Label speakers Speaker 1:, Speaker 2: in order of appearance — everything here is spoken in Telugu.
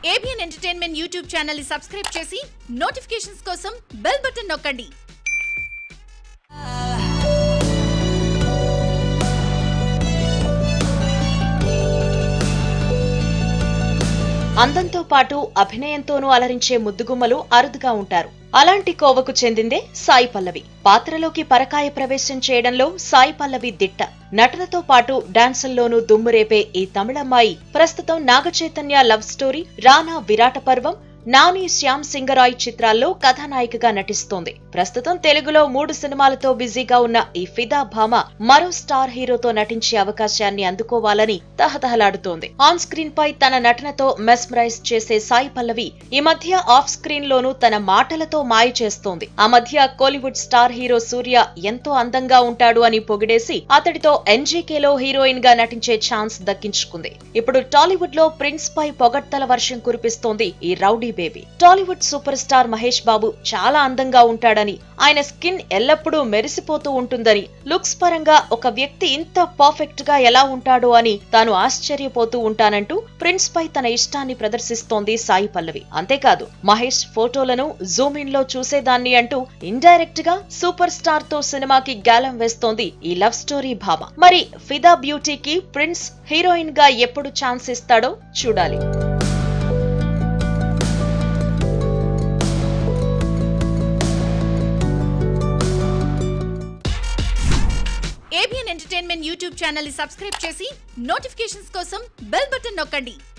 Speaker 1: ఏబిఎన్ ఎంటర్టైన్మెంట్ యూట్యూబ్ ఛానల్ ని సబ్స్క్రైబ్ చేసి నోటిఫికేషన్స్ కోసం బెల్ బటన్ నొక్కండి
Speaker 2: అందంతో పాటు అభినయంతోనూ అలరించే ముద్దుగుమ్మలు అరుదుగా ఉంటారు అలాంటి కోవకు చెందిందే సాయి పల్లవి పాత్రలోకి పరకాయ ప్రవేశం చేయడంలో సాయి పల్లవి దిట్ట నటనతో పాటు డాన్సుల్లోనూ దుమ్మురేపే ఈ తమిళమ్మాయి ప్రస్తుతం నాగచైతన్య లవ్ స్టోరీ రానా విరాట పర్వం నాని శ్యామ్ సింగరాయ్ చిత్రాల్లో కథానాయికగా నటిస్తోంది ప్రస్తుతం తెలుగులో మూడు సినిమాలతో బిజీగా ఉన్న ఈ ఫిదా భామ మరో స్టార్ హీరోతో నటించే అవకాశాన్ని అందుకోవాలని తహతహలాడుతోంది ఆన్ స్క్రీన్ పై తన నటనతో మెస్మరైజ్ చేసే సాయి పల్లవి ఈ మధ్య ఆఫ్ స్క్రీన్ లోనూ తన మాటలతో మాయ చేస్తోంది ఆ మధ్య కోలీవుడ్ స్టార్ హీరో సూర్య ఎంతో అందంగా ఉంటాడు అని పొగిడేసి అతడితో ఎన్జీకేలో హీరోయిన్ గా నటించే ఛాన్స్ దక్కించుకుంది ఇప్పుడు టాలీవుడ్ లో ప్రిన్స్ పై పొగడ్తల వర్షం కురిపిస్తోంది ఈ rowdy baby Tollywood super star Mahesh Babu చాలా అందంగా ఉంటాడని ఆయన స్కిన్ ఎల్లప్పుడూ మెరిసిపోతూ ఉంటుందని లుక్స్ పరంగా ఒక వ్యక్తి ఇంత పర్ఫెక్ట్ గా ఎలా ఉంటాడో అని తాను ఆశ్చర్యపోతూ ఉంటానంటూ ప్రిన్స్ పై తన ఇష్టాన్ని ప్రదర్శిస్తోంది సాయి పల్లవి అంతేకాదు మహేష్ ఫోటోలను జూమ్ ఇన్ లో చూసేదాన్ని అంటూ ఇండైరెక్ట్ గా సూపర్ స్టార్ తో సినిమాకి గ్యాలం వేస్తోంది ఈ లవ్ స్టోరీ భామ మరి ఫిదా బ్యూటీకి ప్రిన్స్ హీరోయిన్ గా ఎప్పుడు ఛాన్స్ ఇస్తాడో చూడాలి
Speaker 1: ఏబిఎన్ ఎంటర్టైన్మెంట్ యూట్యూబ్ ఛానల్ ని సబ్స్క్రైబ్ చేసి నోటిఫికేషన్స్ కోసం బెల్ బటన్ నొక్కండి